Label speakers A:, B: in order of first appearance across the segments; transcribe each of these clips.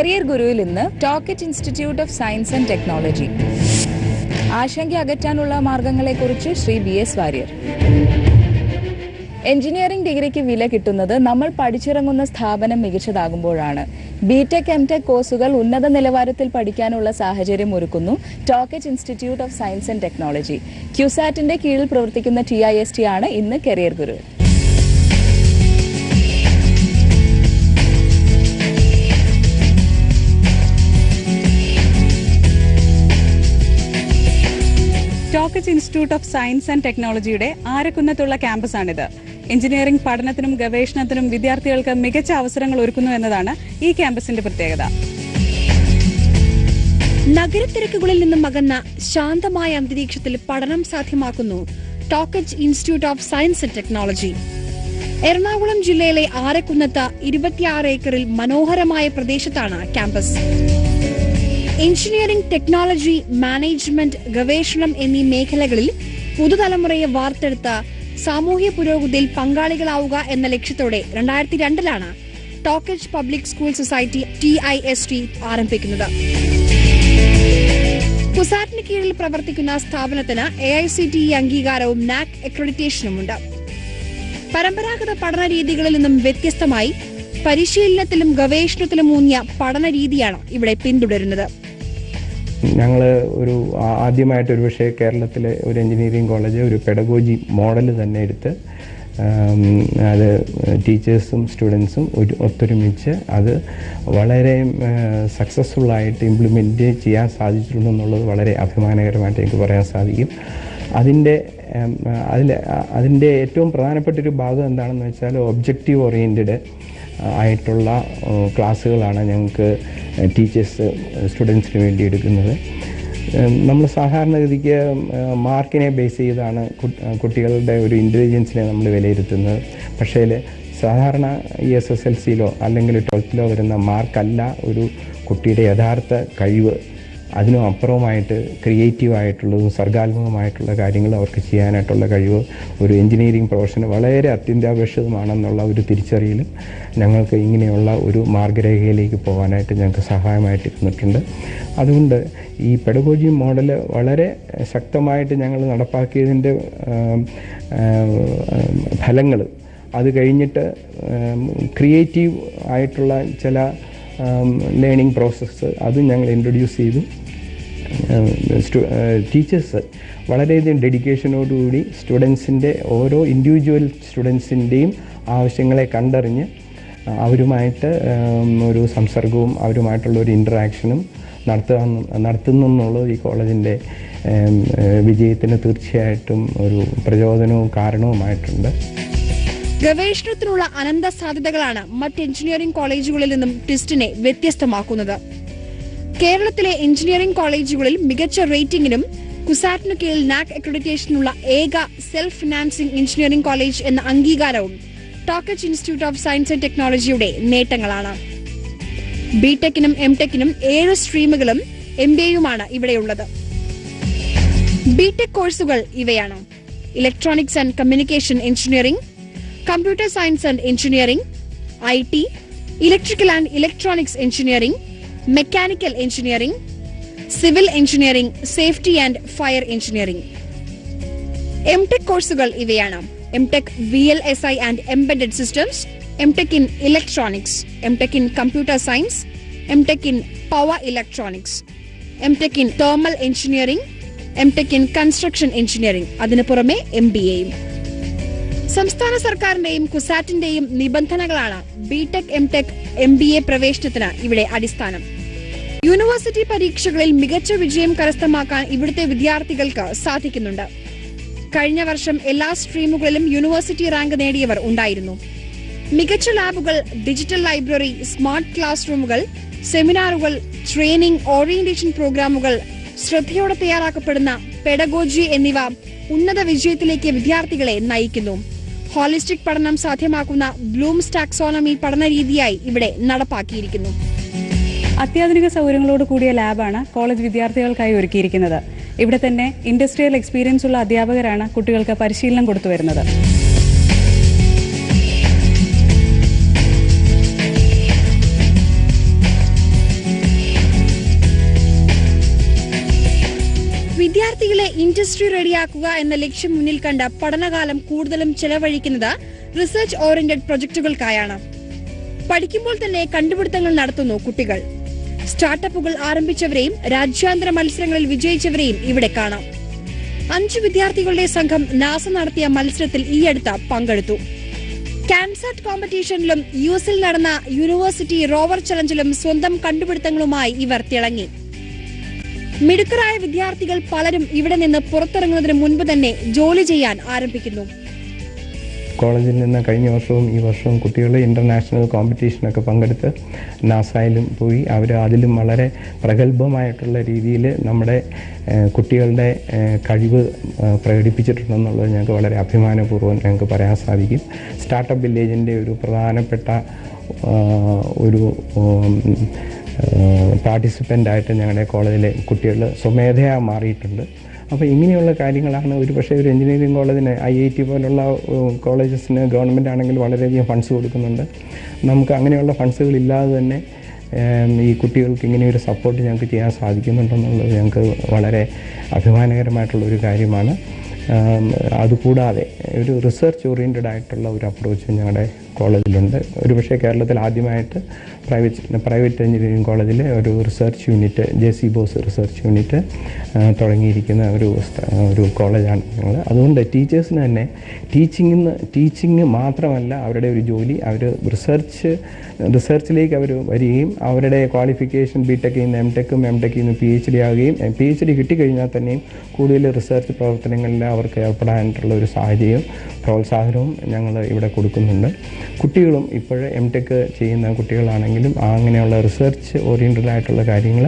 A: Career ഗുരുവിൽ ഇന്ന് Toc H institute of science and technology ആശങ്ക അകറ്റാനുള്ള മാർഗങ്ങളെക്കുറിച്ച് Shri B S Warrier engineering ഡിഗ്രിക്ക് വില കിട്ടുന്നത് നമ്മൾ പഠിച്ചിറങ്ങുന്ന സ്ഥാപനം മികച്ചതാകുമ്പോഴാണ് ബിടെക് എംടെക് കോഴ്സുകൾ ഉന്നത നിലവാരത്തിൽ പഠിക്കാനുള്ള സാഹചര്യം ഒരുക്കുന്നു Toc H institute of science and technology ക്യുസാറ്റിന്റെ കീഴിൽ പ്രവർത്തിക്കുന്ന ടി ഐ എസ് ടി ആണ് ഇന്ന് career Guru
B: Toc H institute of science and ടെക്നോളജിയുടെ ആരക്കുന്നത്തുള്ള ക്യാമ്പസാണിത് എഞ്ചിനീയറിംഗ് പഠനത്തിനും ഗവേഷണത്തിനും വിദ്യാർത്ഥികൾക്ക് മികച്ച അവസരങ്ങൾ ഒരുക്കുന്നു എന്നതാണ് ഈ ക്യാമ്പസിന്റെ പ്രത്യേകത
C: നഗരത്തിരക്കുകളിൽ നിന്നും അകന്ന ശാന്തമായ അന്തരീക്ഷത്തിൽ പഠനം സാധ്യമാക്കുന്നു Toc H institute of science and technology Ernakulam ജില്ലയിലെ ആരക്കുന്നത്ത് ഇരുപത്തിയാറ് ഏക്കറിൽ മനോഹരമായ പ്രദേശത്താണ് ക്യാമ്പസ് എഞ്ചിനീയറിംഗ് ടെക്നോളജി മാനേജ്മെന്റ് ഗവേഷണം എന്നീ മേഖലകളിൽ പുതുതലമുറയെ വാർത്തെടുത്ത സാമൂഹ്യ പുരോഗതിയിൽ പങ്കാളികളാവുക എന്ന ലക്ഷ്യത്തോടെ രണ്ടായിരത്തി രണ്ടിലാണ് Toc H public school society T I S T ആരംഭിക്കുന്നത് കുസാറ്റിന് കീഴിൽ പ്രവർത്തിക്കുന്ന സ്ഥാപനത്തിന് എ ഐ സി ടി അംഗീകാരവും നാക് അക്രഡിറ്റേഷനുമുണ്ട് പരമ്പരാഗത പഠന രീതികളിൽ നിന്നും വ്യത്യസ്തമായി പരിശീലനത്തിലും ഗവേഷണത്തിലും ഊന്നിയ പഠന രീതിയാണ് ഇവിടെ പിന്തുടരുന്നത്
D: ഞങ്ങൾ ഒരു ആ- ആദ്യമായിട്ട് ഒരു പക്ഷേ കേരളത്തിലെ ഒരു എഞ്ചിനീയറിംഗ് കോളേജ് ഒരു പെഡഗോജി മോഡൽ തന്നെ എടുത്ത് ആം, അത് ടീച്ചേഴ്സും സ്റ്റുഡൻസും ഒരു ഒത്തൊരുമിച്ച് അത് വളരെ സക്സസ്ഫുള്ളായിട്ട് ഇംപ്ലിമെൻറ്റ് ചെയ്യാൻ സാധിച്ചിട്ടുണ്ട് എന്നുള്ളത് വളരെ അഭിമാനകരമായിട്ട് എനിക്ക് പറയാൻ സാധിക്കും അതിൻ്റെ അതിൽ അതിൻ്റെ ഏറ്റവും പ്രധാനപ്പെട്ട ഒരു ഭാഗം എന്താണെന്ന് വെച്ചാൽ ഒബ്ജക്റ്റീവ് ഓറിയൻറ്റഡ് ആയിട്ടുള്ള ഏഹ്, ക്ലാസ്സുകളാണ് ഞങ്ങൾക്ക് ടീച്ചേഴ്സ് സ്റ്റുഡൻസിന് വേണ്ടി എടുക്കുന്നത് നമ്മൾ സാധാരണഗതിക്ക് ഏഹ്, മാർക്കിനെ ബേസ് ചെയ്താണ് കു- കുട്ടികളുടെ ഒരു ഇൻ്റലിജൻസിനെ നമ്മൾ വിലയിരുത്തുന്നത് പക്ഷേ സാധാരണ ഈ എസ് എസ് എൽ സിയിലോ അല്ലെങ്കിൽ ട്വൽത്തിലോ വരുന്ന മാർക്കല്ല ഒരു കുട്ടിയുടെ യഥാർത്ഥ കഴിവ് അതിനും അപ്പുറവുമായിട്ട് ക്രിയേറ്റീവായിട്ടുള്ളതും സർഗാത്മകമായിട്ടുള്ള കാര്യങ്ങൾ അവർക്ക് ചെയ്യാനായിട്ടുള്ള കഴിവ് ഒരു എഞ്ചിനീയറിംഗ് പ്രൊഫഷന് വളരെ അത്യന്താപേക്ഷിതമാണെന്നുള്ള ഒരു തിരിച്ചറിയലും ഞങ്ങൾക്ക് ഇങ്ങനെയുള്ള ഒരു മാർഗരേഖയിലേക്ക് പോകാനായിട്ട് ഞങ്ങൾക്ക് സഹായമായിട്ട് ഇരുന്നിട്ടുണ്ട് അതുകൊണ്ട് ഈ പെഡഗോജി മോഡൽ വളരെ ശക്തമായിട്ട് ഞങ്ങൾ നടപ്പാക്കിയതിൻ്റെ ഫലങ്ങൾ അത് കഴിഞ്ഞിട്ട് ക്രിയേറ്റീവ് ആയിട്ടുള്ള ചില ലേണിംഗ് പ്രോസസ്സ് അതും ഞങ്ങൾ ഇൻട്രൊഡ്യൂസ് ചെയ്തു ടീച്ചേഴ്സ് വളരെയധികം ഡെഡിക്കേഷനോടുകൂടി സ്റ്റുഡൻസിൻ്റെ ഓരോ ഇൻഡിവിജ്വൽ സ്റ്റുഡൻസിൻ്റെയും ആവശ്യങ്ങളെ കണ്ടറിഞ്ഞ് അവരുമായിട്ട് ഉം, ഒരു സംസർഗവും അവരുമായിട്ടുള്ള ഒരു ഇൻറ്ററാക്ഷനും നടത്തുക നടത്തുന്നു എന്നുള്ളത് ഈ കോളേജിൻ്റെ ഉം, ഏഹ്, വിജയത്തിന് തീർച്ചയായിട്ടും ഒരു പ്രചോദനവും കാരണവുമായിട്ടുണ്ട്
C: ഗവേഷണത്തിനുള്ള അനന്ത സാധ്യതകളാണ് മറ്റ് എഞ്ചിനീയറിംഗ് കോളേജുകളിൽ നിന്നും ടിസ്റ്റിനെ വ്യത്യസ്തമാക്കുന്നത് കേരളത്തിലെ എഞ്ചിനീയറിംഗ് കോളേജുകളിൽ മികച്ച റേറ്റിംഗിനും കുസാറ്റിനു കീഴിൽ നാക് അക്രഡിറ്റേഷനുള്ള ഏക സെൽഫ് ഫിനാൻസിംഗ് എഞ്ചിനീയറിംഗ് കോളേജ് എന്ന അംഗീകാരവും Toc H institute of science and ടെക്നോളജിയുടെ നേട്ടങ്ങളാണ് ബിടെക്കിനും എം ടെക്കിനും ഏഴ് സ്ട്രീമുകളും എം ബി എയുമാണ് ഇവിടെയുള്ളത് ബിടെക് കോഴ്സുകൾ ഇവയാണ് electronics and communication engineering computer science and engineering I T electrical and electronics engineering mechanical engineering civil engineering safety and fire engineering M Tech കോഴ്സുകൾ ഇവയാണ് M Tech V L S I and embedded systems M Tech in electronics M Tech in computer science M Tech in power electronics M Tech in thermal engineering M Tech in construction engineering അതിനു പുറമെ M B എയും സംസ്ഥാന സർക്കാരിന്റെയും കുസാറ്റിന്റെയും നിബന്ധനകളാണ് B Tech M Tech M B A പ്രവേശനത്തിന് ഇവിടെ അടിസ്ഥാനം university പരീക്ഷകളിൽ മികച്ച വിജയം കരസ്ഥമാക്കാൻ ഇവിടുത്തെ വിദ്യാർത്ഥികൾക്ക് സാധിക്കുന്നുണ്ട് കഴിഞ്ഞ വർഷം എല്ലാ സ്ട്രീമുകളിലും യൂണിവേഴ്സിറ്റി റാങ്ക് നേടിയവർ ഉണ്ടായിരുന്നു മികച്ച ലാബുകൾ ഡിജിറ്റൽ ലൈബ്രറി സ്മാർട്ട് ക്ലാസ് റൂമുകൾ സെമിനാറുകൾ ട്രെയിനിംഗ് ഓറിയന്റേഷൻ പ്രോഗ്രാമുകൾ ശ്രദ്ധയോടെ തയ്യാറാക്കപ്പെടുന്ന പെഡഗോജി എന്നിവ ഉന്നത വിജയത്തിലേക്ക് വിദ്യാർത്ഥികളെ നയിക്കുന്നു ഹോളിസ്റ്റിക് പഠനം സാധ്യമാക്കുന്ന ബ്ലൂംസ് ടാക്സോണമി പഠന രീതിയായി ഇവിടെ നടപ്പാക്കിയിരിക്കുന്നു
B: അത്യാധുനിക സൗകര്യങ്ങളോട് കൂടിയ ലാബാണ് കോളേജ് വിദ്യാർത്ഥികൾക്കായി ഒരുക്കിയിരിക്കുന്നത് ഇവിടെ തന്നെ ഇൻഡസ്ട്രിയൽ എക്സ്പീരിയൻസ് ഉള്ള അധ്യാപകരാണ് കുട്ടികൾക്ക് പരിശീലനം കൊടുത്തു വരുന്നത്
C: വിദ്യാർത്ഥികളെ ഇൻഡസ്ട്രി റെഡിയാക്കുക എന്ന ലക്ഷ്യം മുന്നിൽ കണ്ട പഠനകാലം കൂടുതലും ചെലവഴിക്കുന്നത് റിസർച്ച് ഓറിയന്റഡ് പ്രൊജക്ടുകൾക്കായാണ് പഠിക്കുമ്പോൾ തന്നെ കണ്ടുപിടുത്തങ്ങൾ നടത്തുന്നു കുട്ടികൾ സ്റ്റാർട്ടപ്പുകൾ ആരംഭിച്ചവരെയും രാജ്യാന്തര മത്സരങ്ങളിൽ വിജയിച്ചവരെയും ഇവിടെ കാണാം അഞ്ചു വിദ്യാർത്ഥികളുടെ സംഘം നാസ നടത്തിയ മത്സരത്തിൽ ഈയടുത്ത് പങ്കെടുത്തു കാൻസാറ്റ് കോമ്പറ്റീഷനിലും യു എസിൽ നടന്ന യൂണിവേഴ്സിറ്റി റോവർ ചലഞ്ചിലും സ്വന്തം കണ്ടുപിടുത്തങ്ങളുമായി ഇവർ തിളങ്ങി മിടുക്കരായ വിദ്യാർത്ഥികൾ പലരും ഇവിടെ നിന്ന് പുറത്തിറങ്ങുന്നതിന് മുൻപ് തന്നെ ജോലി ചെയ്യാൻ ആരംഭിക്കുന്നു
D: കോളേജിൽ നിന്ന് കഴിഞ്ഞ വർഷവും ഈ വർഷവും കുട്ടികൾ ഇൻ്റർനാഷണൽ കോമ്പറ്റീഷനൊക്കെ പങ്കെടുത്ത് നാസായിലും പോയി അവർ അതിലും വളരെ പ്രഗത്ഭമായിട്ടുള്ള രീതിയിൽ നമ്മുടെ ഏഹ്, കുട്ടികളുടെ ഏഹ്, കഴിവ് ഏഹ്, പ്രകടിപ്പിച്ചിട്ടുണ്ടെന്നുള്ളത് ഞങ്ങൾക്ക് വളരെ അഭിമാനപൂർവ്വം ഞങ്ങൾക്ക് പറയാൻ സാധിക്കും സ്റ്റാർട്ടപ്പ് വില്ലേജിൻ്റെ ഒരു പ്രധാനപ്പെട്ട ആഹ്, ഒരു ഉം, പാർട്ടിസിപ്പൻ്റ് ആയിട്ട് ഞങ്ങളുടെ കോളേജിലെ കുട്ടികൾ സ്വമേധയാ മാറിയിട്ടുണ്ട് അപ്പോൾ ഇങ്ങനെയുള്ള കാര്യങ്ങളാണ് ഒരു പക്ഷേ ഒരു എഞ്ചിനീയറിംഗ് കോളേജിന് ഐ ഐ ടി പോലുള്ള കോളേജസിന് ഗവൺമെൻറ് ആണെങ്കിൽ വളരെയധികം ഫണ്ട്സ് കൊടുക്കുന്നുണ്ട് നമുക്ക് അങ്ങനെയുള്ള ഫണ്ട്സുകൾ ഇല്ലാതെ തന്നെ ഏം, ഈ കുട്ടികൾക്ക് ഇങ്ങനെ ഒരു സപ്പോർട്ട് ഞങ്ങൾക്ക് ചെയ്യാൻ സാധിക്കുന്നുണ്ടെന്നുള്ളത് ഞങ്ങൾക്ക് വളരെ അഭിമാനകരമായിട്ടുള്ള ഒരു കാര്യമാണ് ആം, അതുകൂടാതെ ഒരു റിസർച്ച് ഓറിയൻറ്റഡ് ആയിട്ടുള്ള ഒരു അപ്രോച്ച് ഞങ്ങളുടെ കോളേജിലുണ്ട് ഒരുപക്ഷെ കേരളത്തിൽ ആദ്യമായിട്ട് പ്രൈവറ്റ് പ്രൈവറ്റ് എഞ്ചിനീയറിംഗ് കോളേജിലെ ഒരു research unit J C Bose research unit ആ, തുടങ്ങിയിരിക്കുന്ന ഒരു സ്ഥ- ഒരു കോളേജാണ് ഞങ്ങൾ അതുകൊണ്ട് ടീച്ചേഴ്സിന് തന്നെ ടീച്ചിങ്ങിന്ന് ടീച്ചിങ് മാത്രമല്ല അവരുടെ ഒരു ജോലി അവർ റിസർച്ച് റിസർച്ചിലേക്ക് അവർ വരികയും അവരുടെ ക്വാളിഫിക്കേഷൻ ബി ടെക്കിൽ നിന്ന് എം ടെക്കും എം ടെക്കിൽ നിന്ന് പി എച്ച് ഡി ആവുകയും പി എച്ച് ഡി കിട്ടിക്കഴിഞ്ഞാൽ തന്നെയും കൂടുതൽ റിസർച്ച് പ്രവർത്തനങ്ങളിൽ അവർക്ക് ഏർപ്പെടാനായിട്ടുള്ള ഒരു സാഹചര്യവും പ്രോത്സാഹനവും ഞങ്ങൾ ഇവിടെ കൊടുക്കുന്നുണ്ട് കുട്ടികളും ഇപ്പോൾ എം ടെക് ചെയ്യുന്ന കുട്ടികളാണെങ്കിലും അങ്ങനെയുള്ള റിസർച്ച് ഓറിയൻറ്റഡ് ആയിട്ടുള്ള കാര്യങ്ങൾ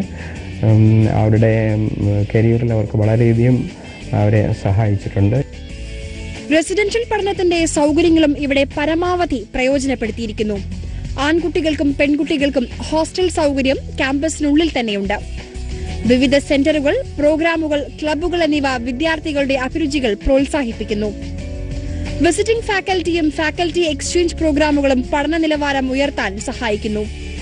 D: അവരുടെ കരിയറിൽ അവർക്ക് വളരെയധികം അവരെ സഹായിച്ചിട്ടുണ്ട്
C: റെസിഡൻഷ്യൽ പഠനത്തിന്റെ സൗകര്യങ്ങളും ഇവിടെ പരമാവധി പ്രയോജനപ്പെടുത്തിയിരിക്കുന്നു ആൺകുട്ടികൾക്കും പെൺകുട്ടികൾക്കും ഹോസ്റ്റൽ സൗകര്യം ക്യാമ്പസിനുള്ളിൽ തന്നെയുണ്ട് വിവിധ സെന്ററുകൾ പ്രോഗ്രാമുകൾ ക്ലബ്ബുകൾ എന്നിവ വിദ്യാർത്ഥികളുടെ അഭിരുചികൾ പ്രോത്സാഹിപ്പിക്കുന്നു വിസിറ്റിംഗ് ഫാക്കൽറ്റിയും ഫാക്കൽറ്റി എക്സ്ചേഞ്ച് പ്രോഗ്രാമുകളും പഠന നിലവാരം ഉയർത്താൻ സഹായിക്കുന്നു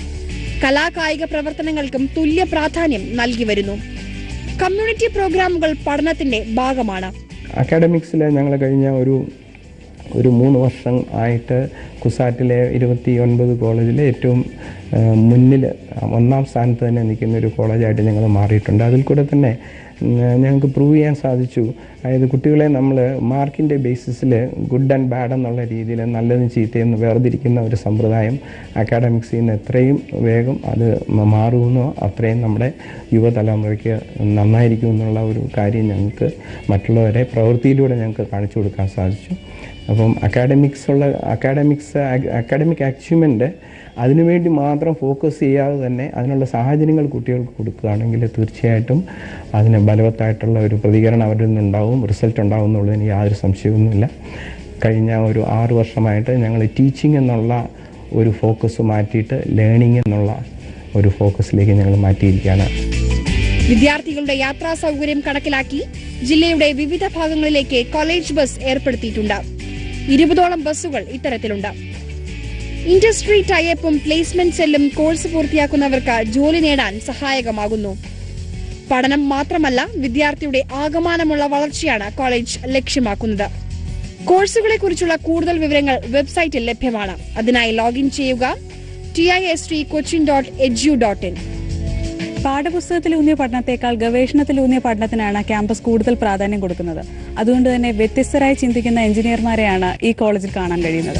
C: കലാകായിക പ്രവർത്തനങ്ങൾക്കും തുല്യ പ്രാധാന്യം നൽകി വരുന്നു കമ്മ്യൂണിറ്റി പ്രോഗ്രാമുകൾ പഠനത്തിന്റെ ഭാഗമാണ്
D: അക്കാഡമിക്സിൽ ഞങ്ങൾ കഴിഞ്ഞ ഒരു ഒരു മൂന്ന് വർഷം ആയിട്ട് കുസാറ്റിലെ ഇരുപത്തി ഒൻപത് കോളേജിലെ ഏറ്റവും മുന്നിൽ ഒന്നാം സ്ഥാനത്ത് തന്നെ നിൽക്കുന്ന ഒരു കോളേജായിട്ട് ഞങ്ങൾ മാറിയിട്ടുണ്ട് അതിൽ കൂടെ തന്നെ ഉം, ഞങ്ങൾക്ക് പ്രൂവ് ചെയ്യാൻ സാധിച്ചു അതായത് കുട്ടികളെ നമ്മൾ മാർക്കിൻ്റെ ബേസിസിൽ ഗുഡ് ആൻഡ് ബാഡ് എന്നുള്ള രീതിയിൽ നല്ലതും ചീത്തയെന്ന് വേർതിരിക്കുന്ന ഒരു സമ്പ്രദായം അക്കാഡമിക്സിൽ നിന്ന് എത്രയും വേഗം അത് മ- മാറുമെന്നോ അത്രയും നമ്മുടെ യുവതലമുറയ്ക്ക് നന്നായിരിക്കും എന്നുള്ള ഒരു കാര്യം ഞങ്ങൾക്ക് മറ്റുള്ളവരെ പ്രവൃത്തിയിലൂടെ ഞങ്ങൾക്ക് കാണിച്ചു കൊടുക്കാൻ സാധിച്ചു അപ്പം അക്കാഡമിക്സ് ഉള്ള അക്കാഡമിക്സ് അക്കാഡമിക് അച്ചീവ്മെൻറ്റ് അതിനുവേണ്ടി മാത്രം ഫോക്കസ് ചെയ്യാതെ തന്നെ അതിനുള്ള സാഹചര്യങ്ങൾ കുട്ടികൾക്ക് കൊടുക്കുകയാണെങ്കിൽ തീർച്ചയായിട്ടും അതിന് ബലവത്തായിട്ടുള്ള ഒരു പ്രതികരണം അവരിൽ നിന്നുണ്ടാവും റിസൾട്ട് ഉണ്ടാവും എന്നുള്ളതിന് യാതൊരു സംശയമൊന്നുമില്ല കഴിഞ്ഞ ഒരു ആറ് വർഷമായിട്ട് ഞങ്ങൾ ടീച്ചിങ് എന്നുള്ള ഒരു ഫോക്കസ് മാറ്റിയിട്ട് ലേണിംഗ് എന്നുള്ള ഒരു ഫോക്കസിലേക്ക് ഞങ്ങൾ മാറ്റിയിരിക്കുകയാണ്
C: വിദ്യാർത്ഥികളുടെ യാത്രാ സൗകര്യം കണക്കിലാക്കി ജില്ലയുടെ വിവിധ ഭാഗങ്ങളിലേക്ക് കോളേജ് ബസ് ഏർപ്പെടുത്തിയിട്ടുണ്ട് ഇരുപതോളം ബസ്സുകൾ ഇത്തരത്തിലുണ്ട് ഇൻഡസ്ട്രി ടൈപ്പും പ്ലേസ്മെന്റ് സെല്ലും കോഴ്സ് പൂർത്തിയാക്കുന്നവർക്ക് ജോലി നേടാൻ സഹായകമാകുന്നു പഠനം മാത്രമല്ല വിദ്യാർത്ഥിയുടെ ആകമാനമുള്ള വളർച്ചയാണ് കോളേജ് ലക്ഷ്യമാക്കുന്നത് കോഴ്സുകളെ കുറിച്ചുള്ള കൂടുതൽ വിവരങ്ങൾ വെബ്സൈറ്റിൽ ലഭ്യമാണ് അതിനായി ലോഗിൻ ചെയ്യുക T I S T Cochin dot edu dot in
B: പാഠപുസ്തകത്തിലൂന്നിയ പഠനത്തെക്കാൾ ഗവേഷണത്തിലൂന്നിയ പഠനത്തിനാണ് ക്യാമ്പസ് കൂടുതൽ പ്രാധാന്യം കൊടുക്കുന്നത് അതുകൊണ്ട് തന്നെ വ്യത്യസ്തരായി ചിന്തിക്കുന്ന എഞ്ചിനീയർമാരെയാണ് ഈ കോളേജിൽ കാണാൻ കഴിയുന്നത്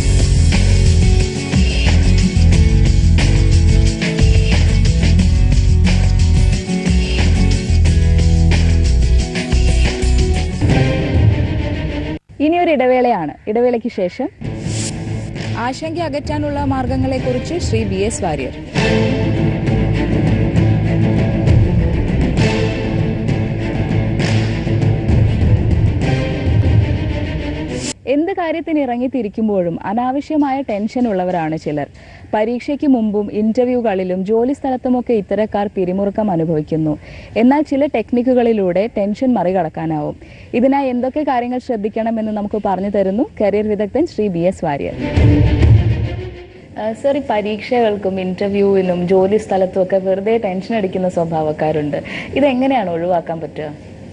A: ഇനി ഒരു ഇടവേളയാണ് ഇടവേളയ്ക്ക് ശേഷം ആശങ്ക അകറ്റാനുള്ള മാർഗങ്ങളെക്കുറിച്ച് ശ്രീ ബി എസ് വാര്യർ എന്ത് കാര്യത്തിന് ഇറങ്ങിത്തിരിക്കുമ്പോഴും അനാവശ്യമായ ടെൻഷൻ ഉള്ളവരാണ് ചിലർ പരീക്ഷയ്ക്ക് മുമ്പും ഇന്റർവ്യൂകളിലും ജോലി സ്ഥലത്തുമൊക്കെ ഇത്തരക്കാർ പിരിമുറുക്കം അനുഭവിക്കുന്നു എന്നാൽ ചില ടെക്നിക്കുകളിലൂടെ ടെൻഷൻ മറികടക്കാനാവും ഇതിനായി എന്തൊക്കെ കാര്യങ്ങൾ ശ്രദ്ധിക്കണമെന്ന് നമുക്ക് പറഞ്ഞു തരുന്നു കരിയർ വിദഗ്ധൻ Shri B S Warrier sir ഈ പരീക്ഷകൾക്കും ഇന്റർവ്യൂവിനും ജോലി സ്ഥലത്തും ഒക്കെ വെറുതെ ടെൻഷൻ അടിക്കുന്ന സ്വഭാവക്കാരുണ്ട് ഇതെങ്ങനെയാണ് ഒഴിവാക്കാൻ പറ്റുക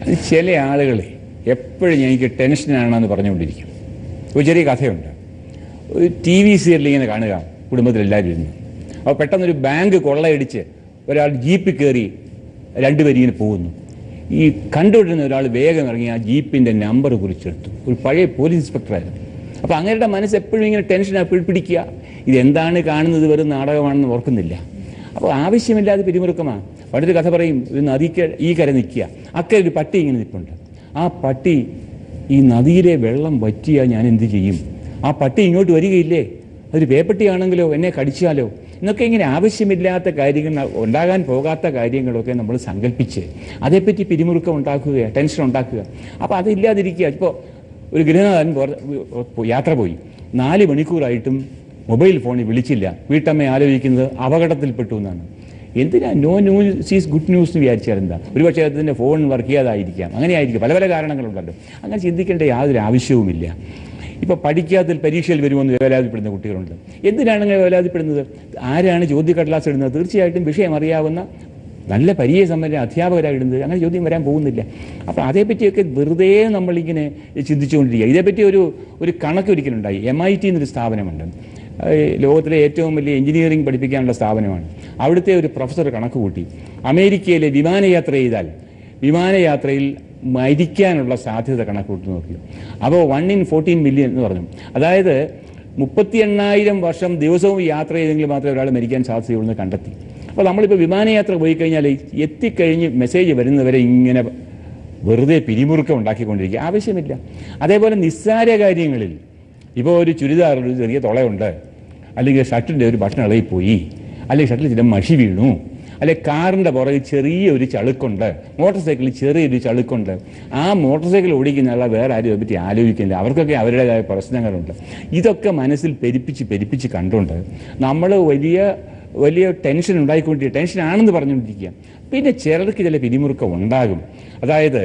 E: അത് ചില ആളുകളെ എപ്പോഴും എനിക്ക് ടെൻഷനാണെന്ന് പറഞ്ഞുകൊണ്ടിരിക്കും ഒരു ചെറിയ കഥയുണ്ട് ഒരു ടി വി സീരിയൽ ഇങ്ങനെ കാണുക കുടുംബത്തിലെല്ലാവരും ഇരുന്ന് അപ്പോൾ പെട്ടെന്നൊരു ബാങ്ക് കൊള്ളയടിച്ച് ഒരാൾ ജീപ്പിൽ കയറി രണ്ടുപേരും ഇങ്ങനെ പോകുന്നു ഈ കണ്ടുകൊണ്ടിരുന്ന ഒരാൾ വേഗം ഇറങ്ങി ആ ജീപ്പിൻ്റെ നമ്പർ കുറിച്ചെടുത്തു ഒരു പഴയ പോലീസ് ഇൻസ്പെക്ടറായിരുന്നു അപ്പോൾ അങ്ങയുടെ മനസ്സ് എപ്പോഴും ഇങ്ങനെ ടെൻഷൻ പിടിപ്പിടിക്കുക ഇതെന്താണ് കാണുന്നത് വെറും നാടകമാണെന്ന് ഓർക്കുന്നില്ല അപ്പോൾ ആവശ്യമില്ലാതെ പിരിമുറുക്കമാണ് പണ്ടൊരു കഥ പറയും ഒരു നദിക്ക് ഈ കര നിൽക്കുക അക്കരെ ഒരു പട്ടി ഇങ്ങനെ നിൽപ്പുണ്ട് ആ പട്ടി ഈ നദിയിലെ വെള്ളം വറ്റിയാൽ ഞാൻ എന്ത് ചെയ്യും ആ പട്ടി ഇങ്ങോട്ട് വരികയില്ലേ അതൊരു പേപ്പട്ടിയാണെങ്കിലോ എന്നെ കടിച്ചാലോ എന്നൊക്കെ ഇങ്ങനെ ആവശ്യമില്ലാത്ത കാര്യങ്ങൾ ഉണ്ടാകാൻ പോകാത്ത കാര്യങ്ങളൊക്കെ നമ്മൾ സങ്കല്പിച്ച് അതേപ്പറ്റി പിരിമുറുക്കം ഉണ്ടാക്കുക ടെൻഷൻ ഉണ്ടാക്കുക അപ്പോൾ അതില്ലാതിരിക്കുക ഇപ്പോൾ ഒരു ഗൃഹനാഥൻ പുറ- യാത്ര പോയി നാല് മണിക്കൂറായിട്ടും മൊബൈൽ ഫോണിൽ വിളിച്ചില്ല വീട്ടമ്മ ആലോചിക്കുന്നത് അപകടത്തിൽപ്പെട്ടു എന്നാണ് എന്തിനാ no news is good news എന്ന് വിചാരിച്ചാൽ എന്താ ഒരുപക്ഷെ അദ്ദേഹത്തിൻ്റെ ഫോൺ വർക്ക് ചെയ്യാതായിരിക്കാം അങ്ങനെ ആയിരിക്കും പല പല കാരണങ്ങളുണ്ടല്ലോ അങ്ങനെ ചിന്തിക്കേണ്ട യാതൊരു ആവശ്യവുമില്ല ഇപ്പോൾ പഠിക്കാത്തതിൽ പരീക്ഷയിൽ വരുമെന്ന് വേവലാതിപ്പെടുന്ന കുട്ടികളുണ്ട് എന്തിനാണ് അങ്ങനെ വേവലാതിപ്പെടുന്നത് ആരാണ് ചോദ്യക്കടലാസ് ഇടുന്നത് തീർച്ചയായിട്ടും വിഷയം അറിയാവുന്ന നല്ല പരിചയസമ്പന്ന അധ്യാപകരായിടുന്നത് അങ്ങനെ ചോദ്യം വരാൻ പോകുന്നില്ല അപ്പോൾ അതേപ്പറ്റിയൊക്കെ വെറുതെ നമ്മളിങ്ങനെ ചിന്തിച്ചുകൊണ്ടിരിക്കുക ഇതേപ്പറ്റി ഒരു ഒരു കണക്ക് ഒരിക്കലുണ്ടായി എം ഐ ടി എന്നൊരു സ്ഥാപനമുണ്ട് അത് ലോകത്തിലെ ഏറ്റവും വലിയ എഞ്ചിനീയറിംഗ് പഠിപ്പിക്കാനുള്ള സ്ഥാപനമാണ് അവിടുത്തെ ഒരു പ്രൊഫസർ കണക്ക് കൂട്ടി അമേരിക്കയിലെ വിമാനയാത്ര ചെയ്താൽ വിമാനയാത്രയിൽ മരിക്കാനുള്ള സാധ്യത കണക്ക് കൂട്ടി നോക്കി അപ്പോൾ വൺ ഇൻ ഫോർട്ടീൻ മില്യൺ എന്ന് പറഞ്ഞു അതായത് മുപ്പത്തി എണ്ണായിരം വർഷം ദിവസവും യാത്ര ചെയ്തെങ്കിൽ മാത്രമേ ഒരാൾ മരിക്കാൻ സാധ്യതയുള്ളൂ എന്ന് കണ്ടെത്തി അപ്പോൾ നമ്മളിപ്പോൾ വിമാനയാത്ര പോയി കഴിഞ്ഞാൽ എത്തിക്കഴിഞ്ഞ് മെസ്സേജ് വരുന്നവരെ ഇങ്ങനെ വെറുതെ പിരിമുറുക്കം ഉണ്ടാക്കിക്കൊണ്ടിരിക്കുക ആവശ്യമില്ല അതേപോലെ നിസ്സാര കാര്യങ്ങളിൽ ഇപ്പോൾ ഒരു ചുരിദാറിൽ ഒരു ചെറിയ തുളയുണ്ട് അല്ലെങ്കിൽ ഷർട്ടിൻ്റെ ഒരു ബട്ടൺ ഇളകിപ്പോയി അല്ലെങ്കിൽ ഷർട്ടിൽ ചില മഷി വീണു അല്ലെങ്കിൽ കാറിൻ്റെ പുറകിൽ ചെറിയൊരു ചളുക്കുണ്ട് മോട്ടോർ സൈക്കിളിൽ ചെറിയൊരു ചളുക്കുണ്ട് ആ മോട്ടോർ സൈക്കിൾ ഓടിക്കുന്ന ആളെ വേറെ ആരും അതിനെപ്പറ്റി ആലോചിക്കുന്നില്ല അവർക്കൊക്കെ അവരുടേതായ പ്രശ്നങ്ങളുണ്ട് ഇതൊക്കെ മനസ്സിൽ പെരുപ്പിച്ച് പെരുപ്പിച്ച് കണ്ടുകൊണ്ട് നമ്മൾ വലിയ വലിയ ടെൻഷൻ ഉണ്ടായിക്കൊണ്ടിരിക്കുക ടെൻഷൻ ആണെന്ന് പറഞ്ഞുകൊണ്ടിരിക്കുക പിന്നെ ചിലർക്ക് ചില പിരിമുറുക്കം ഉണ്ടാകും അതായത്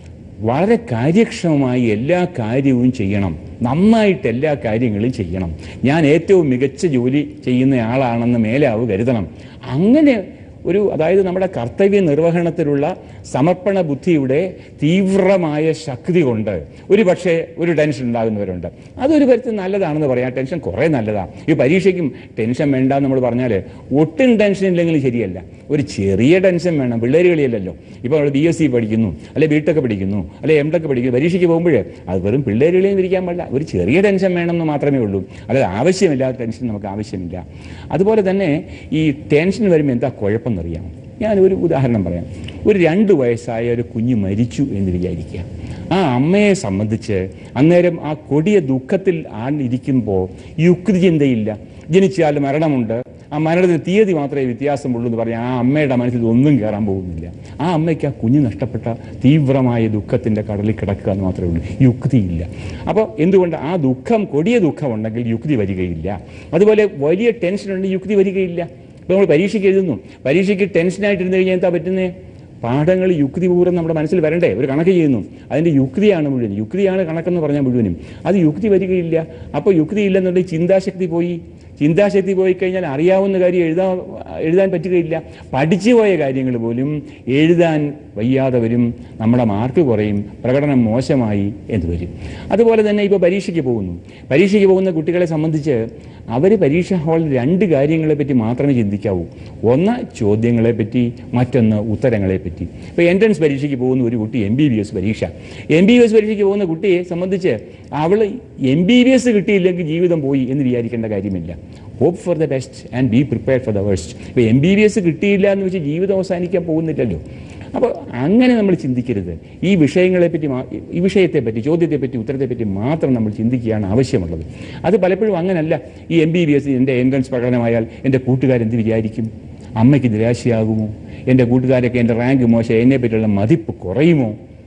E: വളരെ കാര്യക്ഷമമായി എല്ലാ കാര്യവും ചെയ്യണം നന്നായിട്ട് എല്ലാ കാര്യങ്ങളും ചെയ്യണം ഞാൻ ഏറ്റവും മികച്ച ജോലി ചെയ്യുന്ന ആളാണെന്ന് മേലാവ് കരുതണം അങ്ങനെ ഒരു അതായത് നമ്മുടെ കർത്തവ്യ നിർവഹണത്തിലുള്ള സമർപ്പണ ബുദ്ധിയുടെ തീവ്രമായ ശക്തി കൊണ്ട് ഒരു പക്ഷേ ഒരു ടെൻഷൻ ഉണ്ടാകുന്നവരുണ്ട് അതൊരു തരത്തിൽ നല്ലതാണെന്ന് പറയാം ടെൻഷൻ കുറേ നല്ലതാണ് ഈ പരീക്ഷയ്ക്കും ടെൻഷൻ വേണ്ട എന്ന് നമ്മൾ പറഞ്ഞാൽ ഒട്ടും ടെൻഷൻ ഇല്ലെങ്കിലും ശരിയല്ല ഒരു ചെറിയ ടെൻഷൻ വേണം പിള്ളേർ കളിയല്ലല്ലോ ഇപ്പോൾ നമ്മൾ ബി എസ് സി പഠിക്കുന്നു അല്ലെ ബി ടെക് പഠിക്കുന്നു അല്ലെ എം ടെക് പഠിക്കുന്നു പരീക്ഷയ്ക്ക് പോകുമ്പോൾ അത് വെറും പിള്ളേർ കളിയും ഇരിക്കാൻ പാടില്ല ഒരു ചെറിയ ടെൻഷൻ വേണമെന്ന് മാത്രമേ ഉള്ളൂ അല്ലാതെ ആവശ്യമില്ലാത്ത ടെൻഷൻ നമുക്ക് ആവശ്യമില്ല അതുപോലെ തന്നെ ഈ ടെൻഷൻ വരുമ്പോൾ എന്താ കുഴപ്പമെന്നറിയാം ഞാൻ ഒരു ഉദാഹരണം പറയാം ഒരു രണ്ട് വയസ്സായ ഒരു കുഞ്ഞ് മരിച്ചു എന്ന് വിചാരിക്കുക ആ അമ്മയെ സംബന്ധിച്ച് അന്നേരം ആ കൊടിയ ദുഃഖത്തിൽ ആണ്ടിരിക്കുമ്പോൾ യുക്തി ചിന്തയില്ല ജനിച്ചാൽ മരണമുണ്ട് ആ മരണത്തിന് തീയതി മാത്രമേ വ്യത്യാസമുള്ളൂ എന്ന് പറഞ്ഞാൽ ആ അമ്മയുടെ മനസ്സിൽ ഒന്നും കയറാൻ പോകുന്നില്ല ആ അമ്മയ്ക്ക് ആ കുഞ്ഞ് നഷ്ടപ്പെട്ട തീവ്രമായ ദുഃഖത്തിൻ്റെ കടലിൽ കിടക്കുക എന്ന് മാത്രമേ ഉള്ളൂ യുക്തിയില്ല അപ്പോൾ എന്തുകൊണ്ട് ആ ദുഃഖം കൊടിയ ദുഃഖം ഉണ്ടെങ്കിൽ യുക്തി വരികയില്ല അതുപോലെ വലിയ ടെൻഷൻ ഉണ്ടെങ്കിൽ യുക്തി വരികയില്ല ഇപ്പോൾ നമ്മൾ പരീക്ഷയ്ക്ക് എഴുതുന്നു പരീക്ഷയ്ക്ക് ടെൻഷനായിട്ടിരുന്ന് കഴിഞ്ഞാൽ എന്താ പറ്റുന്നത് പാഠങ്ങൾ യുക്തിപൂർവ്വം നമ്മുടെ മനസ്സിൽ വരണ്ടേ ഒരു കണക്ക് ചെയ്യുന്നു അതിൻ്റെ യുക്തിയാണ് മുഴുവൻ യുക്തിയാണ് കണക്കെന്ന് പറഞ്ഞാൽ മുഴുവനും അത് യുക്തി വരികയില്ല അപ്പോൾ യുക്തി ഇല്ലെന്നുണ്ടെങ്കിൽ ചിന്താശക്തി പോയി ചിന്താശക്തി പോയി കഴിഞ്ഞാൽ അറിയാവുന്ന കാര്യം എഴുതാൻ എഴുതാൻ പറ്റുകയില്ല പഠിച്ചു പോയ കാര്യങ്ങൾ പോലും എഴുതാൻ വയ്യാതെ വരും നമ്മുടെ മാർക്ക് കുറയും പ്രകടനം മോശമായി എന്ന് വരും അതുപോലെ തന്നെ ഇപ്പോൾ പരീക്ഷയ്ക്ക് പോകുന്നു പരീക്ഷയ്ക്ക് പോകുന്ന കുട്ടികളെ സംബന്ധിച്ച് അവർ പരീക്ഷാ ഹാളിൽ രണ്ട് കാര്യങ്ങളെ പറ്റി മാത്രമേ ചിന്തിക്കാവൂ ഒന്ന് ചോദ്യങ്ങളെ പറ്റി മറ്റൊന്ന് ഉത്തരങ്ങളെ പറ്റി ഇപ്പോൾ എൻട്രൻസ് പരീക്ഷയ്ക്ക് പോകുന്ന ഒരു കുട്ടി എം ബി ബി എസ് പരീക്ഷ എം ബി ബി എസ് പരീക്ഷയ്ക്ക് പോകുന്ന കുട്ടിയെ സംബന്ധിച്ച് അവൾ എം ബി ബി എസ് കിട്ടിയില്ലെങ്കിൽ ജീവിതം പോയി എന്ന് വിചാരിക്കേണ്ട കാര്യമില്ല hope for the best and be prepared for the worst ഇപ്പോൾ എം ബി ബി എസ് കിട്ടിയില്ല എന്ന് വെച്ച് ജീവിതം അവസാനിക്കാൻ പോകുന്നില്ലല്ലോ അപ്പോൾ അങ്ങനെ നമ്മൾ ചിന്തിക്കരുത് ഈ വിഷയങ്ങളെപ്പറ്റി മാ- ഈ വിഷയത്തെപ്പറ്റി ചോദ്യത്തെപ്പറ്റി ഉത്തരത്തെപ്പറ്റി മാത്രം നമ്മൾ ചിന്തിക്കുകയാണ് ആവശ്യമുള്ളത് അത് പലപ്പോഴും അങ്ങനല്ല ഈ എം ബി ബി എസ് എൻ്റെ എൻട്രൻസ് പ്രകടനമായാൽ എൻ്റെ കൂട്ടുകാരെന്ത് വിചാരിക്കും അമ്മയ്ക്ക് നിരാശയാകുമോ എൻ്റെ കൂട്ടുകാരൊക്കെ എൻ്റെ റാങ്ക് മോശം എന്നെ പറ്റിയുള്ള മതിപ്പ് കുറയുമോ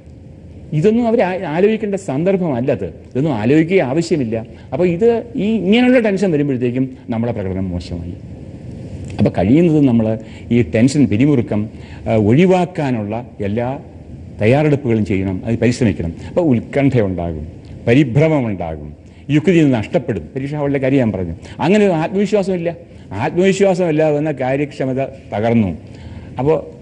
E: ഇതൊന്നും അവർ ആലോചിക്കേണ്ട സന്ദർഭമല്ല അത് ഇതൊന്നും ആലോചിക്കുക ആവശ്യമില്ല അപ്പോൾ ഇത് ഈ ഇങ്ങനെയുള്ള ടെൻഷൻ വരുമ്പോഴത്തേക്കും നമ്മുടെ പ്രകടനം മോശമായി അപ്പോൾ കഴിയുന്നതും നമ്മൾ ഈ ടെൻഷൻ പിരിമുറുക്കം ആ, ഒഴിവാക്കാനുള്ള എല്ലാ തയ്യാറെടുപ്പുകളും ചെയ്യണം അത് പരിശ്രമിക്കണം അപ്പോൾ ഉത്കണ്ഠയുണ്ടാകും പരിഭ്രമമുണ്ടാകും യുക്തി നഷ്ടപ്പെടും പരീക്ഷ ഹാളിലെ കാര്യം ഞാൻ പറഞ്ഞു അങ്ങനെ ഒരു ആത്മവിശ്വാസമില്ല ആത്മവിശ്വാസമില്ലാതെ വന്ന കാര്യക്ഷമത തകർന്നു അപ്പോൾ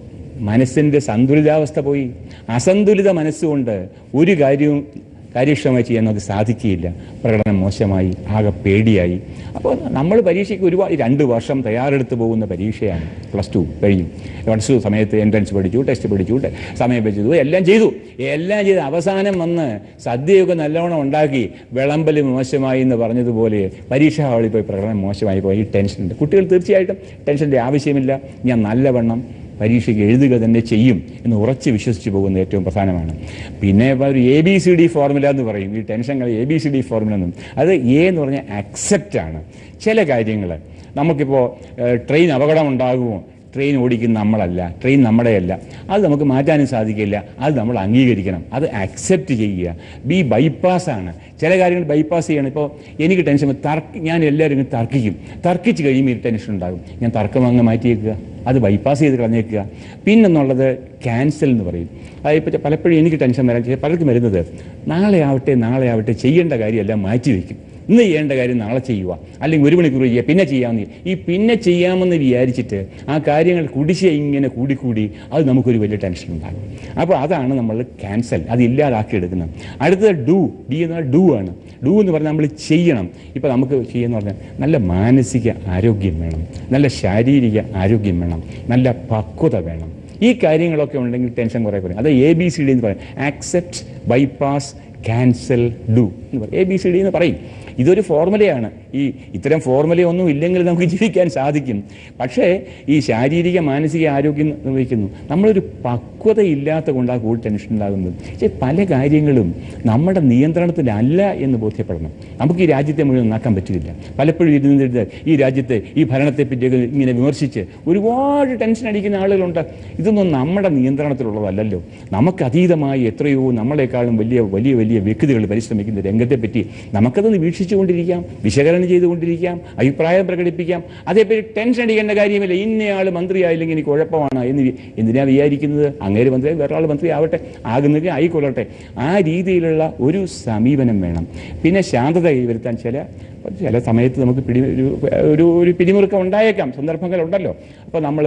E: മനസ്സിൻ്റെ സന്തുലിതാവസ്ഥ പോയി അസന്തുലിത മനസ്സുകൊണ്ട് ഒരു കാര്യവും കാര്യക്ഷമമായി ചെയ്യാൻ നമുക്ക് സാധിക്കുകയില്ല പ്രകടനം മോശമായി ആകെ പേടിയായി അപ്പോൾ നമ്മൾ പരീക്ഷയ്ക്ക് ഒരുപാട് രണ്ട് വർഷം തയ്യാറെടുത്ത് പോകുന്ന പരീക്ഷയാണ് പ്ലസ് ടു കഴിഞ്ഞു പ്ലസ് ടു സമയത്ത് എൻട്രൻസ് പഠിച്ചു ടെസ്റ്റ് പഠിച്ചു ടെ- സമയം വെച്ചു എല്ലാം ചെയ്തു എല്ലാം ചെയ്ത് അവസാനം വന്ന് സദ്യയൊക്കെ നല്ലവണ്ണം ഉണ്ടാക്കി വിളമ്പൽ മോശമായി എന്ന് പറഞ്ഞതുപോലെ പരീക്ഷാ ഹാളിൽ പോയി പ്രകടനം മോശമായി പോയി ടെൻഷനുണ്ട് കുട്ടികൾ തീർച്ചയായിട്ടും ടെൻഷൻ്റെ ആവശ്യമില്ല ഞാൻ നല്ലവണ്ണം പരീക്ഷയ്ക്ക് എഴുതുക തന്നെ ചെയ്യും എന്ന് ഉറച്ച് വിശ്വസിച്ച് പോകുന്നത് ഏറ്റവും പ്രധാനമാണ് പിന്നെ ഇപ്പൊ ഒരു A B C D formula എന്ന് പറയും ഈ ടെൻഷനുകൾ A B C D formula എന്നും അത് എ എന്ന് പറഞ്ഞാൽ അക്സെപ്റ്റ് ആണ് ചില കാര്യങ്ങൾ നമുക്കിപ്പോൾ ട്രെയിൻ അപകടം ഉണ്ടാകുമോ ട്രെയിൻ ഓടിക്കുന്ന നമ്മളല്ല ട്രെയിൻ നമ്മുടെയല്ല അത് നമുക്ക് മാറ്റാനും സാധിക്കില്ല അത് നമ്മൾ അംഗീകരിക്കണം അത് അക്സെപ്റ്റ് ചെയ്യുക ബി ബൈപ്പാസ് ആണ് ചില കാര്യങ്ങൾ ബൈപ്പാസ് ചെയ്യണം ഇപ്പോൾ എനിക്ക് ടെൻഷൻ വരും. തർക്ക ഞാൻ എല്ലാവരും ഇങ്ങനെ തർക്കിക്കും തർക്കിച്ച് കഴിയുമ്പോൾ ഈ ടെൻഷൻ ഉണ്ടാകും ഞാൻ തർക്കം അങ്ങ് മാറ്റിയേക്കുക അത് ബൈപ്പാസ് ചെയ്ത് കളഞ്ഞേക്കുക പിന്നെന്നുള്ളത് ക്യാൻസൽ എന്ന് പറയും അതിപ്പോൾ പലപ്പോഴും എനിക്ക് ടെൻഷൻ വരാൻ ചില പലർക്കും വരുന്നത് നാളെ ആവട്ടെ നാളെ ആവട്ടെ ചെയ്യേണ്ട കാര്യമെല്ലാം മാറ്റി വയ്ക്കും ഇന്ന് ചെയ്യേണ്ട കാര്യം നാളെ ചെയ്യുക അല്ലെങ്കിൽ ഒരു മണിക്കൂർ ചെയ്യുക പിന്നെ ചെയ്യാമെന്ന് ചെയ്യും. ഈ പിന്നെ ചെയ്യാമെന്ന് വിചാരിച്ചിട്ട് ആ കാര്യങ്ങൾ കുടിശ്ശിക ഇങ്ങനെ കൂടിക്കൂടി അത് നമുക്കൊരു വലിയ ടെൻഷൻ ഉണ്ടാകും അപ്പോൾ അതാണ് നമ്മൾ ക്യാൻസൽ അത് ഇല്ലാതാക്കി എടുക്കുന്നത് അടുത്തത് ഡു ഡി എന്ന് പറഞ്ഞാൽ ഡു ആണ് ഡു എന്ന് പറഞ്ഞാൽ നമ്മൾ ചെയ്യണം ഇപ്പോൾ നമുക്ക് ചെയ്യുന്ന പറഞ്ഞാൽ നല്ല മാനസിക ആരോഗ്യം വേണം നല്ല ശാരീരിക ആരോഗ്യം വേണം നല്ല പക്വത വേണം ഈ കാര്യങ്ങളൊക്കെ ഉണ്ടെങ്കിൽ ടെൻഷൻ കുറേ കുറയും അത് എ ബി സി ഡി എന്ന് പറയും ആക്സെപ്റ്റ് ബൈപ്പാസ് ക്യാൻസൽ ഡു എന്ന് പറയും എ ബി സി ഡി എന്ന് പറയും ഇതൊരു ഫോർമുലയാണ് ഈ ഇത്തരം ഫോർമുലയൊന്നും ഇല്ലെങ്കിൽ നമുക്ക് ജീവിക്കാൻ സാധിക്കും പക്ഷേ ഈ ശാരീരിക മാനസിക ആരോഗ്യം നിർവഹിക്കുന്നു നമ്മളൊരു പക്വത ഇല്ലാത്ത കൊണ്ടാണ് കൂടുതൽ ടെൻഷൻ ഉണ്ടാകുന്നത് പക്ഷേ പല കാര്യങ്ങളും നമ്മുടെ നിയന്ത്രണത്തിലല്ല എന്ന് ബോധ്യപ്പെടണം നമുക്ക് ഈ രാജ്യത്തെ മുഴുവൻ നന്നാക്കാൻ പറ്റില്ല പലപ്പോഴും ഇരുന്നിട്ട് ഈ രാജ്യത്തെ ഈ ഭരണത്തെ പറ്റിയൊക്കെ ഇങ്ങനെ വിമർശിച്ച് ഒരുപാട് ടെൻഷൻ അടിക്കുന്ന ആളുകളുണ്ട് ഇതൊന്നും നമ്മുടെ നിയന്ത്രണത്തിലുള്ളതല്ലല്ലോ നമുക്ക് അതീതമായി എത്രയോ നമ്മളെക്കാളും വലിയ വലിയ വലിയ വ്യക്തികൾ പരിശ്രമിക്കുന്ന രംഗത്തെപ്പറ്റി നമുക്കതൊന്ന് വീക്ഷിച്ചുകൊണ്ടിരിക്കാം വിശകലനം ചെയ്തുകൊണ്ടിരിക്കാം അഭിപ്രായം പ്രകടിപ്പിക്കാം അതേപ്പറ്റി ടെൻഷൻ അടിക്കേണ്ട കാര്യമില്ല ഇന്നയാൾ മന്ത്രിയായില്ലെങ്കിൽ എനിക്ക് കുഴപ്പമാണ് എന്ന് വി- എന്തിനാ വിചാരിക്കുന്നത് അങ്ങേര് മന്ത്രി വേറെ ആൾ മന്ത്രി ആവട്ടെ ആകുന്നെങ്കിൽ ആയിക്കൊള്ളട്ടെ ആ രീതിയിലുള്ള ഒരു സമീപനം വേണം പിന്നെ ശാന്തത കൈവരുത്താൻ ചില ചില സമയത്ത് നമുക്ക് പിടി ഒരു ഒരു ഒരു പിരിമുറുക്കം ഉണ്ടായേക്കാം സന്ദർഭങ്ങളുണ്ടല്ലോ അപ്പോൾ നമ്മൾ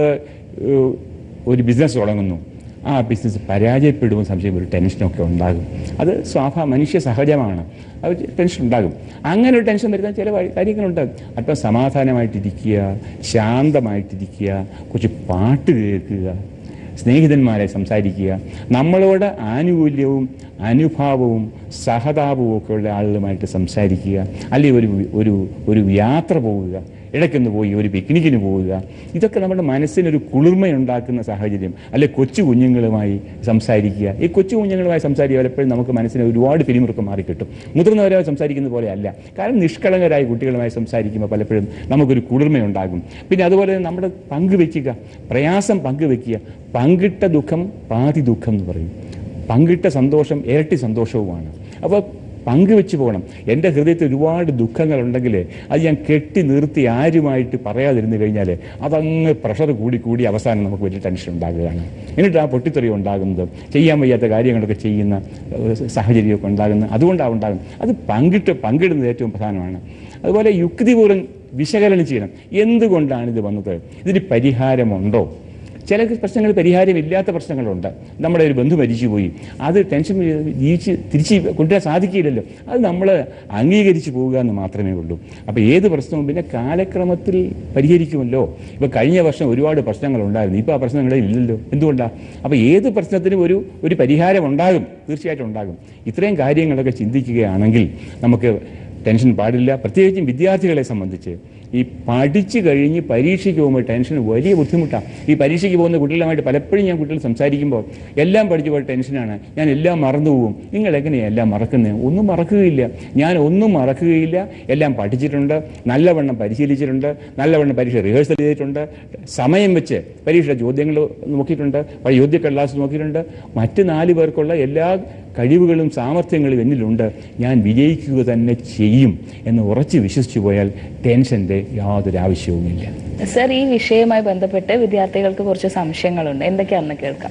E: ഒരു ബിസിനസ് തുടങ്ങുന്നു ആ ബിസിനസ് പരാജയപ്പെടുമ്പോൾ സംശയം ഒരു ടെൻഷനൊക്കെ ഉണ്ടാകും അത് സ്വാഭാ മനുഷ്യ സഹജമാണ് അത് ടെൻഷൻ ഉണ്ടാകും അങ്ങനെ ഒരു ടെൻഷൻ വരുന്ന ചില വഴി- കാര്യങ്ങളുണ്ടാകും അല്പം സമാധാനമായിട്ടിരിക്കുക ശാന്തമായിട്ടിരിക്കുക കുറച്ച് പാട്ട് കേൾക്കുക സ്നേഹിതന്മാരെ സംസാരിക്കുക നമ്മളോട് ആനുകൂല്യവും അനുഭാവവും സഹതാപവും ഒക്കെ ഉള്ള ആളുകളുമായിട്ട് സംസാരിക്കുക അല്ലെങ്കിൽ ഒരു ഒരു ഒരു യാത്ര പോവുക ഇടയ്ക്കൊന്ന് പോയി ഒരു പിക്നിക്കിന് പോവുക ഇതൊക്കെ നമ്മുടെ മനസ്സിനൊരു കുളിർമയുണ്ടാക്കുന്ന സാഹചര്യം അല്ലെ കൊച്ചു കുഞ്ഞുങ്ങളുമായി സംസാരിക്കുക ഈ കൊച്ചു കുഞ്ഞുങ്ങളുമായി സംസാരിക്കുക പലപ്പോഴും നമുക്ക് മനസ്സിന് ഒരുപാട് പിരിമുറുക്കം മാറിക്കിട്ടും മുതിർന്നവരെ സംസാരിക്കുന്ന പോലെ അല്ല കാരണം നിഷ്കളങ്കരായ കുട്ടികളുമായി സംസാരിക്കുമ്പോൾ പലപ്പോഴും നമുക്കൊരു കുളിർമയുണ്ടാകും പിന്നെ അതുപോലെ തന്നെ നമ്മുടെ പങ്കുവെക്കുക പ്രയാസം പങ്കുവെക്കുക പങ്കിട്ട ദുഃഖം പാതി ദുഃഖം എന്ന് പറയും പങ്കിട്ട സന്തോഷം ഇരട്ടി സന്തോഷവുമാണ് അപ്പോൾ പങ്കുവെച്ച് പോകണം എൻ്റെ ഹൃദയത്തിൽ ഒരുപാട് ദുഃഖങ്ങളുണ്ടെങ്കിൽ അത് ഞാൻ കെട്ടി നിർത്തി ആരുമായിട്ട് പറയാതിരുന്നു കഴിഞ്ഞാൽ അതങ്ങ് പ്രഷർ കൂടി കൂടി അവസാനം നമുക്ക് വലിയ ടെൻഷൻ ഉണ്ടാകുകയാണ് എന്നിട്ട് ആ പൊട്ടിത്തെറി ഉണ്ടാകുന്നത് ചെയ്യാൻ വയ്യാത്ത കാര്യങ്ങളൊക്കെ ചെയ്യുന്ന ഏഹ്, സാഹചര്യമൊക്കെ ഉണ്ടാകുന്നത് അതുകൊണ്ടാണ് ഉണ്ടാകുന്നത് അത് പങ്കിട്ട് പങ്കിടുന്നത് ഏറ്റവും പ്രധാനമാണ് അതുപോലെ യുക്തിപൂർവ്വം വിശകലനം ചെയ്യണം എന്തുകൊണ്ടാണ് ഇത് വന്നത് ഇതിന് പരിഹാരമുണ്ടോ ചില പ്രശ്നങ്ങൾ പരിഹാരമില്ലാത്ത പ്രശ്നങ്ങളുണ്ട് നമ്മുടെ ഒരു ബന്ധു മരിച്ചുപോയി അത് ടെൻഷൻ ജീവിച്ച് തിരിച്ച് കൊണ്ടുവരാൻ സാധിക്കില്ലല്ലോ അത് നമ്മൾ അംഗീകരിച്ച് പോവുക എന്ന് മാത്രമേ ഉള്ളൂ അപ്പോൾ ഏത് പ്രശ്നവും പിന്നെ കാലക്രമത്തിൽ പരിഹരിക്കുമല്ലോ ഇപ്പോൾ കഴിഞ്ഞ വർഷം ഒരുപാട് പ്രശ്നങ്ങൾ ഉണ്ടായിരുന്നു ഇപ്പോൾ ആ പ്രശ്നങ്ങളെ ഇല്ലല്ലോ എന്തുകൊണ്ടാണ് അപ്പോൾ ഏത് പ്രശ്നത്തിനും ഒരു ഒരു പരിഹാരം ഉണ്ടാകും തീർച്ചയായിട്ടും ഉണ്ടാകും ഇത്രയും കാര്യങ്ങളൊക്കെ ചിന്തിക്കുകയാണെങ്കിൽ നമുക്ക് ടെൻഷൻ പാടില്ല പ്രത്യേകിച്ചും വിദ്യാർത്ഥികളെ സംബന്ധിച്ച് ഈ പഠിച്ചു കഴിഞ്ഞ് പരീക്ഷയ്ക്ക് പോകുമ്പോൾ ടെൻഷൻ വലിയ ബുദ്ധിമുട്ടാണ് ഈ പരീക്ഷയ്ക്ക് പോകുന്ന കുട്ടികളുമായിട്ട് പലപ്പോഴും ഞാൻ കുട്ടികൾ സംസാരിക്കുമ്പോൾ എല്ലാം പഠിച്ചു പോയ ടെൻഷനാണ് ഞാൻ എല്ലാം മറന്നു പോകും നിങ്ങൾ എങ്ങനെയാണ് എല്ലാം മറക്കുന്നത് ഒന്നും മറക്കുകയില്ല ഞാൻ ഒന്നും മറക്കുകയില്ല എല്ലാം പഠിച്ചിട്ടുണ്ട് നല്ലവണ്ണം പരിശീലിച്ചിട്ടുണ്ട് നല്ലവണ്ണം പരീക്ഷ റിഹേഴ്സൽ ചെയ്തിട്ടുണ്ട് സമയം വെച്ച് പരീക്ഷയുടെ ചോദ്യങ്ങൾ നോക്കിയിട്ടുണ്ട് ചോദ്യ കടലാസ് നോക്കിയിട്ടുണ്ട് മറ്റ് നാല് പേർക്കുള്ള എല്ലാ കഴിവുകളും സാമർഥ്യങ്ങളും എന്നിലുണ്ട് ഞാൻ വിജയിക്കുക തന്നെ ചെയ്യും എന്ന് ഉറച്ച് വിശ്വസിച്ചു പോയാൽ ടെൻഷൻ്റെ യാതൊരു ആവശ്യവുമില്ല
A: സർ ഈ വിഷയവുമായി ബന്ധപ്പെട്ട് വിദ്യാർത്ഥികൾക്ക് കുറച്ച് സംശയങ്ങളുണ്ട് എന്തൊക്കെയാണെന്ന് കേൾക്കാം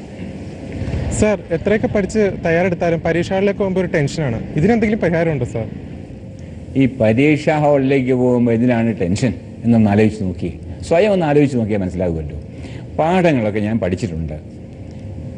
F: സാർ എത്രയൊക്കെ പഠിച്ച് തയ്യാറെടുത്താലും പരീക്ഷകളിലേക്ക് പോകുമ്പോൾ ഒരു ടെൻഷനാണ് ഇതിനെന്തെങ്കിലും പരിഹാരമുണ്ടോ സാർ
E: ഈ പരീക്ഷാ ഹാളിലേക്ക് പോകുമ്പോൾ എന്തിനാണ് ടെൻഷൻ എന്നൊന്ന് ആലോചിച്ച് നോക്കി സ്വയം ഒന്ന് ആലോചിച്ച് നോക്കിയാൽ മനസ്സിലാകുമല്ലോ പാഠങ്ങളൊക്കെ ഞാൻ പഠിച്ചിട്ടുണ്ട്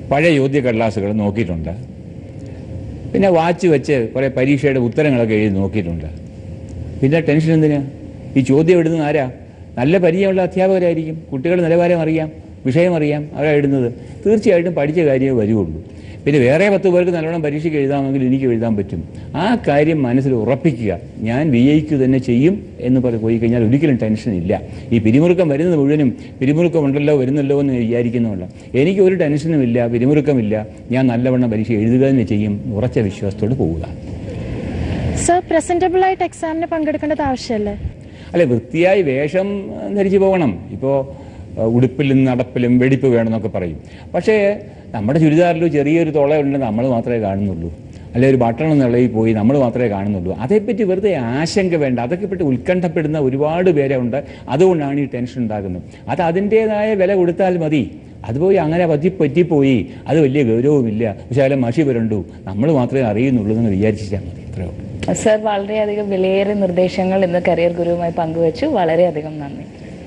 E: പഴയ ചോദ്യ കടലാസുകൾ നോക്കിയിട്ടുണ്ട് പിന്നെ വാച്ച് വെച്ച് കുറേ പരീക്ഷയുടെ ഉത്തരങ്ങളൊക്കെ എഴുതി നോക്കിയിട്ടുണ്ട് പിന്നെ ടെൻഷൻ എന്തിനാ ഈ ചോദ്യം എഴുതുന്ന ആരാ നല്ല പരിചയമുള്ള അധ്യാപകരായിരിക്കും കുട്ടികളുടെ നിലവാരം അറിയാം വിഷയം അറിയാം അവരാ എഴുതുന്നത് തീർച്ചയായിട്ടും പഠിച്ച കാര്യമേ വരുള്ളൂ പിന്നെ വേറെ പത്ത് പേർക്ക് നല്ലോണം പരീക്ഷയ്ക്ക് എഴുതാമെങ്കിൽ എനിക്ക് എഴുതാൻ പറ്റും ആ കാര്യം മനസ്സിൽ ഉറപ്പിക്കുക ഞാൻ വി ഐക്ക് തന്നെ ചെയ്യും എന്ന് പറഞ്ഞ് പോയി കഴിഞ്ഞാൽ ഒരിക്കലും ടെൻഷൻ ഇല്ല ഈ പിരിമുറുക്കം വരുന്നത് മുഴുവനും പിരിമുറുക്കം ഉണ്ടല്ലോ വരുന്നല്ലോ എന്ന് വിചാരിക്കുന്നുമില്ല എനിക്ക് ഒരു ടെൻഷനും ഇല്ല പിരിമുറുക്കമില്ല ഞാൻ നല്ലവണ്ണം പരീക്ഷ എഴുതുക തന്നെ ചെയ്യും ഉറച്ച വിശ്വാസത്തോട് പോവുക
G: സർ പ്രസന്റബിൾ ആയിട്ട് എക്സാമിന് പങ്കെടുക്കേണ്ടത് ആവശ്യമല്ലേ
E: അല്ലെ വൃത്തിയായി വേഷം ആ, ധരിച്ചു പോകണം ഇപ്പോൾ ഉടുപ്പിലും നടപ്പിലും വെടിപ്പ് വേണമെന്നൊക്കെ പറയും പക്ഷേ നമ്മുടെ ചുരിദാറിൽ ചെറിയൊരു തുളയുണ്ട് നമ്മൾ മാത്രമേ കാണുന്നുള്ളൂ അല്ലെ ഒരു ബട്ടൺ നിളയിൽ പോയി നമ്മൾ മാത്രമേ കാണുന്നുള്ളൂ അതേപ്പറ്റി വെറുതെ ആശങ്ക വേണ്ട അതൊക്കെ പറ്റി ഉത്കണ്ഠപ്പെടുന്ന ഒരുപാട് പേരുണ്ട് അതുകൊണ്ടാണ് ഈ ടെൻഷൻ ഉണ്ടാകുന്നത് അത് അതിൻ്റെതായ വില കൊടുത്താൽ മതി അതുപോയി അങ്ങനെ പറ്റി പറ്റിപ്പോയി അത് വലിയ ഗൗരവമില്ല പക്ഷേ അതിലെ മഷി വരണ്ടു നമ്മൾ മാത്രമേ അറിയുന്നുള്ളൂ എന്ന് വിചാരിച്ചാൽ മതി ഇത്രയോ
A: സർ വളരെയധികം വിലയേറിയ നിർദ്ദേശങ്ങൾ ഇന്ന് കരിയർ ഗുരുവുമായി പങ്കുവച്ചു വളരെയധികം നന്ദി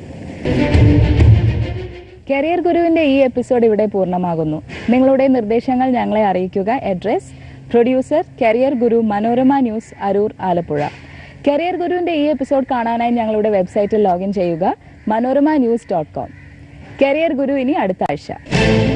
A: കരിയർ ഗുരുവിന്റെ ഈ എപ്പിസോഡ് ഇവിടെ പൂർണ്ണമാകുന്നു നിങ്ങളുടെ നിർദ്ദേശങ്ങൾ ഞങ്ങളെ അറിയിക്കുക address producer career Guru Manorama news Aroor Alappuzha career ഗുരുവിന്റെ ഈ എപ്പിസോഡ് കാണാനായി ഞങ്ങളുടെ വെബ്സൈറ്റിൽ ലോഗിൻ ചെയ്യുക Manorama news dot com career Guru ഇനി അടുത്ത ആഴ്ച